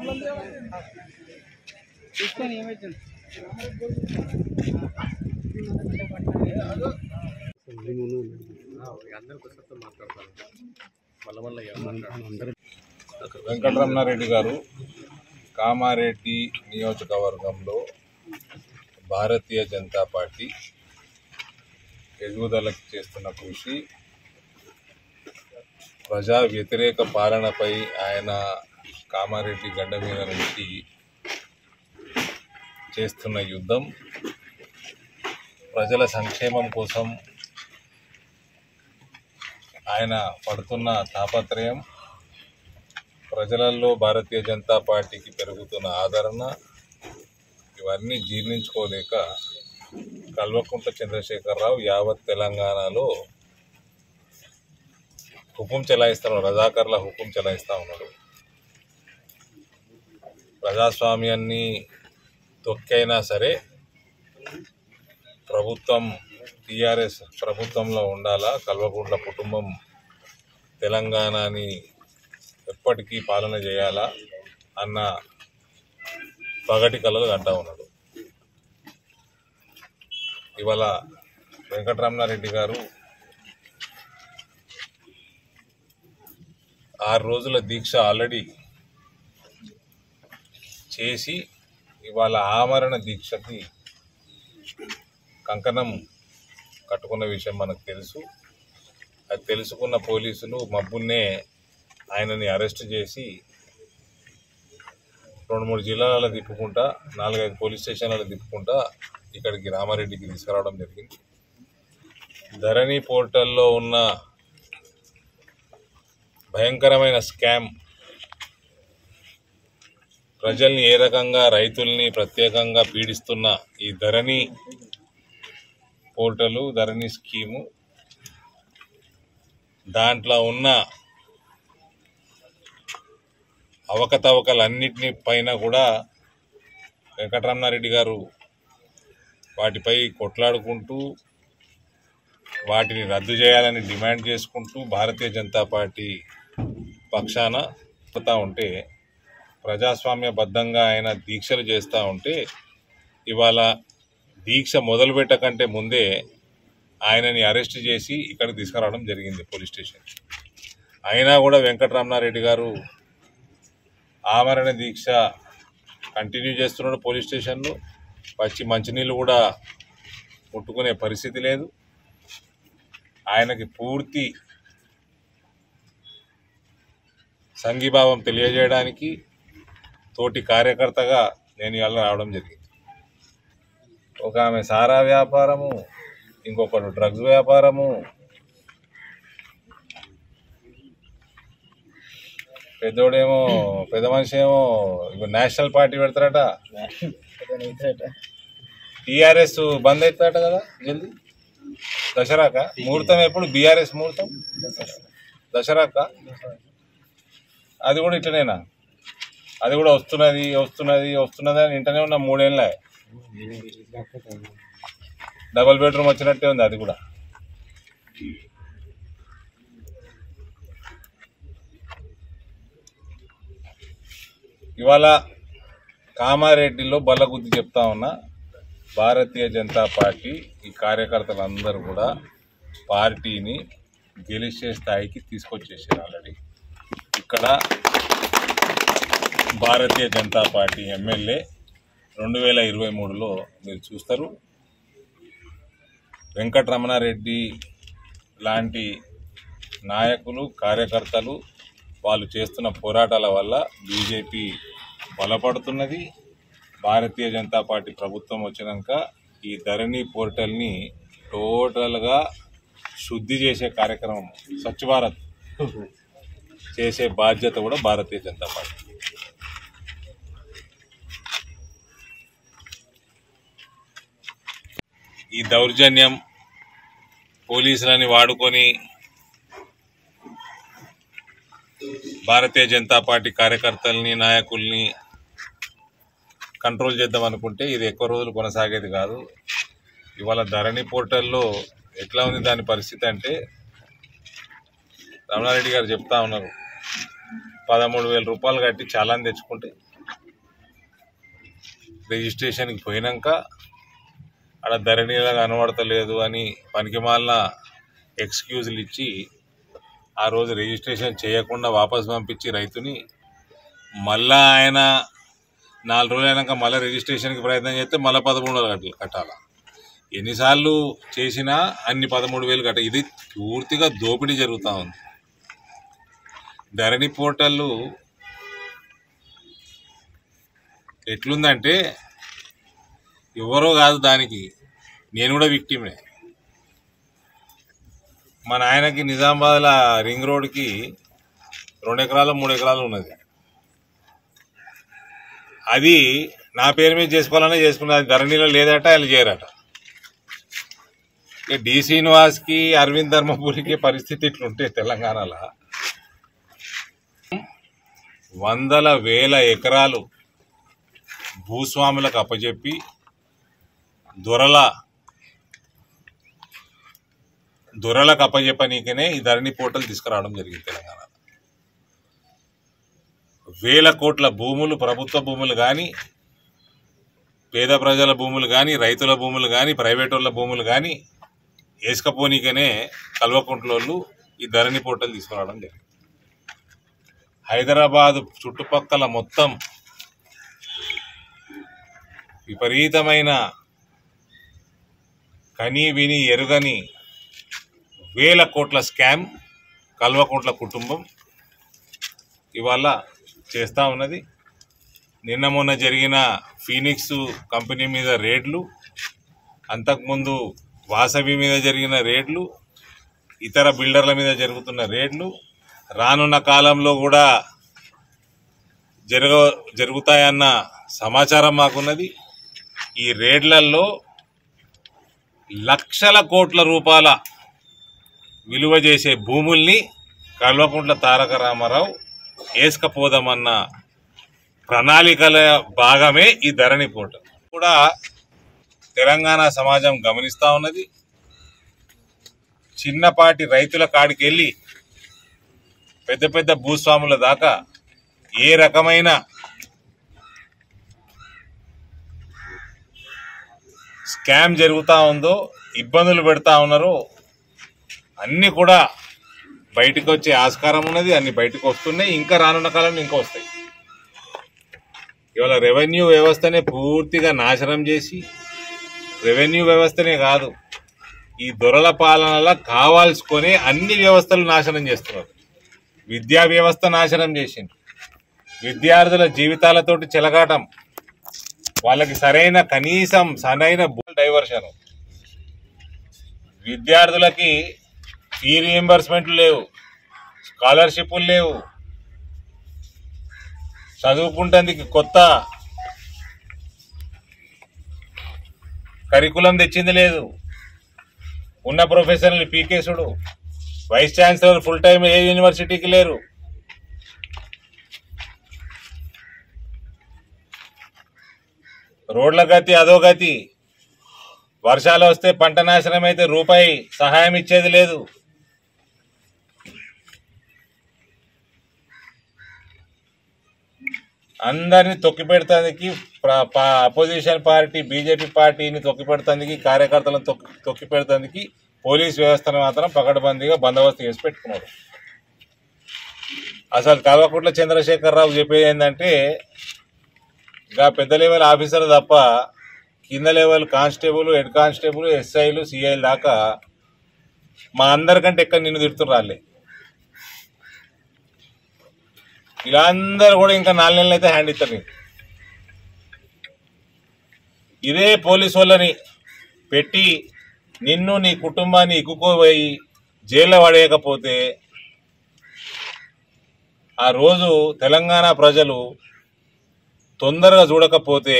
తీసుకొని ఏమైతుంది వెంకటరమణారెడ్డి గారు కామారెడ్డి నియోజకవర్గంలో భారతీయ జనతా పార్టీ ఎదుగుదలకు చేస్తున్న కృషి ప్రజా వ్యతిరేక పాలనపై ఆయన కామారెడ్డి గడ్డ మీద నుంచి చేస్తున్న యుద్ధం ప్రజల సంక్షేమం కోసం ఆయన పడుతున్న తాపత్రయం ప్రజలలో భారతీయ జనతా పార్టీకి పెరుగుతున్న ఆదరణ ఇవన్నీ జీర్ణించుకోలేక కల్వకుంట్ల చంద్రశేఖరరావు యావత్ తెలంగాణలో హుకుం చెలాయిస్తాను రజాకర్ల హుకుం చెలాయిస్తా ఉన్నాడు ప్రజాస్వామ్యాన్ని తొక్కైనా సరే ప్రభుత్వం టీఆర్ఎస్ ప్రభుత్వంలో ఉండాలా కల్వకుంట్ల కుటుంబం తెలంగాణని ఎప్పటికీ పాలన చేయాలా అన్న పగటి కళలు అంటా ఉన్నాడు ఇవాళ వెంకటరమణారెడ్డి గారు ఆరు రోజుల దీక్ష ఆల్రెడీ చేసి ఇవాళ ఆమరణ దీక్షకి కంకణం కట్టుకున్న విషయం మనకు తెలుసు అది తెలుసుకున్న పోలీసులు మబ్బున్నే ఆయనని అరెస్ట్ చేసి రెండు మూడు జిల్లాలలో తిప్పుకుంటా నాలుగైదు పోలీస్ స్టేషన్లలో తిప్పుకుంటా ఇక్కడికి రామారెడ్డికి తీసుకురావడం జరిగింది ధరణి పోర్టల్లో ఉన్న భయంకరమైన స్కామ్ ప్రజల్ని ఏ రకంగా రైతుల్ని ప్రత్యేకంగా పీడిస్తున్న ఈ ధరణి పోర్టలు ధరణి స్కీము దాంట్లో ఉన్న అవకతవకలన్నిటిని పైన కూడా వెంకటరమణారెడ్డి గారు వాటిపై కొట్లాడుకుంటూ వాటిని రద్దు చేయాలని డిమాండ్ చేసుకుంటూ భారతీయ జనతా పార్టీ పక్షాన పోతా ఉంటే ప్రజాస్వామ్యబద్ధంగా ఆయన దీక్షలు చేస్తూ ఉంటే ఇవాళ దీక్ష మొదలు పెట్టకంటే ముందే ఆయనని అరెస్ట్ చేసి ఇక్కడికి తీసుకురావడం జరిగింది పోలీస్ స్టేషన్ అయినా కూడా వెంకటరమణారెడ్డి గారు ఆమరణ దీక్ష కంటిన్యూ చేస్తున్నాడు పోలీస్ స్టేషన్లో వచ్చి మంచినీళ్ళు కూడా ముట్టుకునే పరిస్థితి లేదు ఆయనకి పూర్తి సంఘీభావం తెలియజేయడానికి తోటి కార్యకర్తగా నేను ఇవాళ రావడం జరిగింది ఒక ఆమె సారా వ్యాపారము ఇంకొకడు డ్రగ్స్ వ్యాపారము పెద్దోడేమో పెద్ద మనిషి ఏమో ఇప్పుడు నేషనల్ పార్టీ పెడతారట టీఆర్ఎస్ బంద్ అవుతారట కదా జల్దీ దసరాక ముహూర్తం ఎప్పుడు బీఆర్ఎస్ ముహూర్తం దసరాక అది కూడా ఇట్లనేనా అది కూడా వస్తున్నది వస్తున్నది వస్తున్నది అని ఇంటనే ఉన్న మూడేళ్ళ డబల్ బెడ్రూమ్ వచ్చినట్టే ఉంది అది కూడా ఇవాళ కామారెడ్డిలో బల్లగుద్ది చెప్తా ఉన్నా భారతీయ జనతా పార్టీ ఈ కార్యకర్తలందరూ కూడా పార్టీని గెలిచే స్థాయికి తీసుకొచ్చేసారు ఆల్రెడీ ఇక్కడ భారతీయ జనతా పార్టీ ఎమ్మెల్యే రెండు వేల ఇరవై మూడులో మీరు చూస్తారు వెంకటరమణారెడ్డి లాంటి నాయకులు కార్యకర్తలు వాళ్ళు చేస్తున్న పోరాటాల వల్ల బీజేపీ బలపడుతున్నది భారతీయ జనతా పార్టీ ప్రభుత్వం వచ్చినాక ఈ ధరణి పోర్టల్ని టోటల్గా శుద్ధి చేసే కార్యక్రమం స్వచ్ఛ భారత్ చేసే బాధ్యత కూడా భారతీయ జనతా పార్టీ ఈ దౌర్జన్యం పోలీసులని వాడుకొని భారతీయ జనతా పార్టీ కార్యకర్తల్ని నాయకుల్ని కంట్రోల్ చేద్దాం అనుకుంటే ఇది ఎక్కువ రోజులు కొనసాగేది కాదు ఇవాళ ధరణి పోర్టల్లో ఎట్లా ఉంది దాని పరిస్థితి అంటే రమణారెడ్డి గారు చెప్తా ఉన్నారు పదమూడు వేల రూపాయలు కట్టి చాలాని తెచ్చుకుంటే రిజిస్ట్రేషన్కి పోయినాక ఆడ ధరణిలా కనబడతలేదు అని పనికిమాలిన ఎక్స్క్యూజులు ఇచ్చి ఆ రోజు రిజిస్ట్రేషన్ చేయకుండా వాపస్ పంపించి రైతుని మళ్ళా ఆయన నాలుగు రోజులు అయినాక మళ్ళీ రిజిస్ట్రేషన్కి ప్రయత్నం చేస్తే మళ్ళీ పదమూడు వందలు కట్టాలి కట్టాలా ఎన్నిసార్లు చేసినా అన్ని పదమూడు వేలు కట్ట ఇది పూర్తిగా దోపిడీ జరుగుతూ ఉంది ధరణి పోర్టల్ ఎట్లుందంటే ఎవరో కాదు దానికి నేను కూడా విక్టిమే మా నాయనకి నిజామాబాద్ల రింగ్ రోడ్కి రెండు ఎకరాలు మూడు ఎకరాలు ఉన్నది అది నా పేరు మీద చేసుకోవాలనే చేసుకున్నది ధరణిలో లేదట వాళ్ళు చేయరట ఇక డి శ్రీనివాస్కి అరవింద్ ధర్మపురికి పరిస్థితి ఇట్లుంటే తెలంగాణలో వందల వేల ఎకరాలు భూస్వాములకు అప్పచెప్పి దొరల దొరలకు అప్పచెప్పనీకనే ఈ ధరణి పోర్టల్ తీసుకురావడం జరిగింది తెలంగాణ వేల కోట్ల భూములు ప్రభుత్వ భూములు కానీ పేద ప్రజల భూములు కానీ రైతుల భూములు కానీ ప్రైవేట్ వాళ్ళ భూములు కానీ వేసుకపోనీకనే కల్వకుంట్లోళ్ళు ఈ ధరణి పోర్టల్ తీసుకురావడం జరిగింది హైదరాబాద్ చుట్టుపక్కల మొత్తం విపరీతమైన కని విని ఎరుగని వేల కోట్ల స్కామ్ కల్వకుంట్ల కుటుంబం ఇవాళ చేస్తూ ఉన్నది నిన్న మొన్న జరిగిన ఫీనిక్స్ కంపెనీ మీద రేట్లు అంతకుముందు వాసవి మీద జరిగిన రేట్లు ఇతర బిల్డర్ల మీద జరుగుతున్న రేట్లు రానున్న కాలంలో కూడా జరగ జరుగుతాయన్న సమాచారం మాకున్నది ఈ రేట్లలో లక్షల కోట్ల రూపాయల విలువ చేసే భూముల్ని కల్వకుంట్ల తారక రామారావు వేసుకపోదామన్న ప్రణాళికల భాగమే ఈ ధరణి పోట కూడా తెలంగాణ సమాజం గమనిస్తూ ఉన్నది చిన్నపాటి రైతుల కాడికి వెళ్ళి పెద్ద పెద్ద భూస్వాముల దాకా ఏ రకమైన స్కామ్ జరుగుతూ ఉందో ఇబ్బందులు పెడతా ఉన్నారో అన్నీ కూడా బయటకు వచ్చే ఆస్కారం ఉన్నది అన్ని బయటకు వస్తున్నాయి ఇంకా రానున్న కాలంలో ఇంకా వస్తాయి ఇవాళ రెవెన్యూ వ్యవస్థనే పూర్తిగా నాశనం చేసి రెవెన్యూ వ్యవస్థనే కాదు ఈ దొరల పాలనలో కావాల్సుకొని అన్ని వ్యవస్థలు నాశనం చేస్తున్నారు విద్యా వ్యవస్థ నాశనం చేసిండ్రు విద్యార్థుల జీవితాలతోటి చెలగాటం వాళ్ళకి సరైన కనీసం సరైన డైవర్షన్ విద్యార్థులకి ఫీ రియంబర్స్మెంట్లు లేవు స్కాలర్షిప్లు లేవు చదువుకుంటందుకు కొత్త కరికులం తెచ్చింది లేదు ఉన్న ప్రొఫెసర్లు పీకేసుడు వైస్ ఛాన్సలర్ ఫుల్ టైం ఏ యూనివర్సిటీకి లేరు రోడ్ల గతి అదో గతి వర్షాలు వస్తే పంట నాశనం అయితే రూపాయి సహాయం ఇచ్చేది లేదు అందరిని తొక్కిపెడతానికి అపోజిషన్ పార్టీ బీజేపీ పార్టీని తొక్కిపెడతానికి కార్యకర్తలను తొక్కి తొక్కిపెడతానికి పోలీస్ వ్యవస్థను మాత్రం పకడ్బందీగా బందోబస్తు చేసి పెట్టుకున్నారు అసలు కల్వకుంట్ల చంద్రశేఖరరావు చెప్పేది ఏంటంటే ఇంకా పెద్ద లెవెల్ ఆఫీసర్ తప్ప కింద లెవెల్ కానిస్టేబుల్ హెడ్ కానిస్టేబుల్ ఎస్ఐలు సిఐలు దాకా మా అందరికంటే ఎక్కడ నిన్ను తిడుతున్నారు వాళ్ళే వీళ్ళందరూ కూడా ఇంకా నాలుగు నెలలు అయితే హ్యాండ్ ఇస్తారు నీకు ఇదే పోలీసు వాళ్ళని పెట్టి నిన్ను నీ కుటుంబాన్ని ఇక్కుకోబోయి జైల్లో పడేయకపోతే ఆ రోజు తెలంగాణ ప్రజలు తొందరగా చూడకపోతే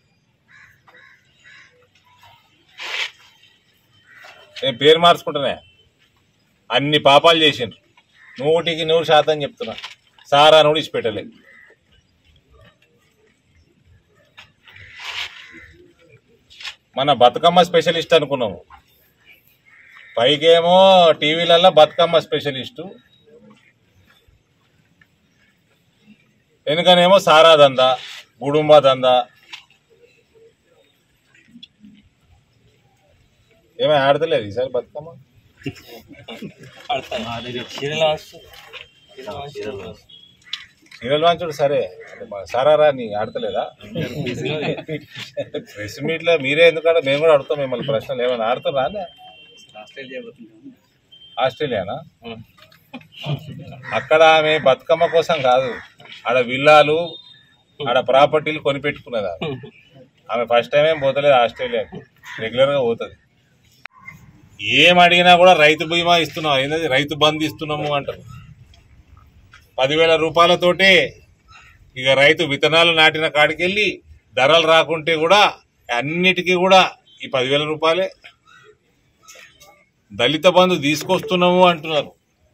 నేను పేరు మార్చుకుంటున్నా అన్ని పాపాలు చేసిండ్రు నూటికి నూరు శాతం చెప్తున్నా సారా నూడి ఇచ్చిపెట్టలే మన బతుకమ్మ స్పెషలిస్ట్ అనుకున్నాము పైకేమో టీవీలలో బతుకమ్మ స్పెషలిస్టు వెనుకనేమో సారా దందా గుడుంబ దందా ఏమైనా ఆడతలేదు ఈసారి బతుకమ్మ సీరియల్ వాంచుడు సరే అంటే మన సారారా నీ ఆడతలేదా ప్రెస్ మీట్ లో మీరే ఎందుకంటే మేము కూడా అడుగుతాం మిమ్మల్ని ప్రశ్నలు ఏమైనా ఆడుతారా అనే? ఆస్ట్రేలియా పోతున్నాం ఆస్ట్రేలియానా అక్కడ ఆమె బతుకమ్మ కోసం కాదు ఆడ విల్లాలు ఆడ ప్రాపర్టీలు కొనిపెట్టుకున్నది ఆమె. ఆమె ఫస్ట్ టైం ఏం పోతలేదు ఆస్ట్రేలియాకి రెగ్యులర్గా పోతుంది ఏం అడిగినా కూడా రైతు బీమా ఇస్తున్నాం ఏంటది రైతు బంధు ఇస్తున్నాము అంటారు పదివేల రూపాయలతోటే ఇక రైతు విత్తనాలు నాటిన కాడికి వెళ్ళి ధరలు రాకుంటే కూడా అన్నిటికీ కూడా ఈ పదివేల రూపాయలే దళిత బంధు తీసుకొస్తున్నాము అంటున్నారు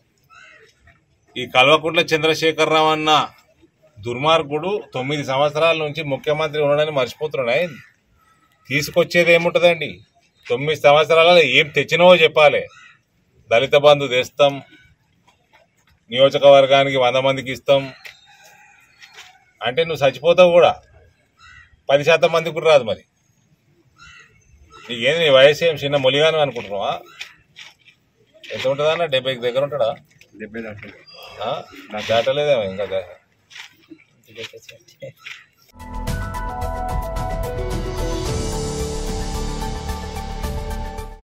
ఈ కల్వకుంట్ల చంద్రశేఖరరావు అన్న దుర్మార్గుడు తొమ్మిది సంవత్సరాల నుంచి ముఖ్యమంత్రి ఉండడానికి మర్చిపోతున్నాడు తీసుకొచ్చేది ఏముంటుందండి తొమ్మిది సంవత్సరాలలో ఏం తెచ్చినావో చెప్పాలి దళిత బంధు తెస్తాం నియోజకవర్గానికి వంద మందికి ఇస్తాం అంటే నువ్వు చచ్చిపోతావు కూడా పది శాతం మందికి కూడా రాదు మరి నీకేంది నీ వయసు ఏం చిన్న మొలిగాను అనుకుంటున్నావా ఎంత ఉంటుందన్న డెబ్బైకి దగ్గర ఉంటాడా డెబ్బై దాకా ఆ? నాకు దాటలేదేమో ఇంకా దా- ఇంటికి వచ్చేసి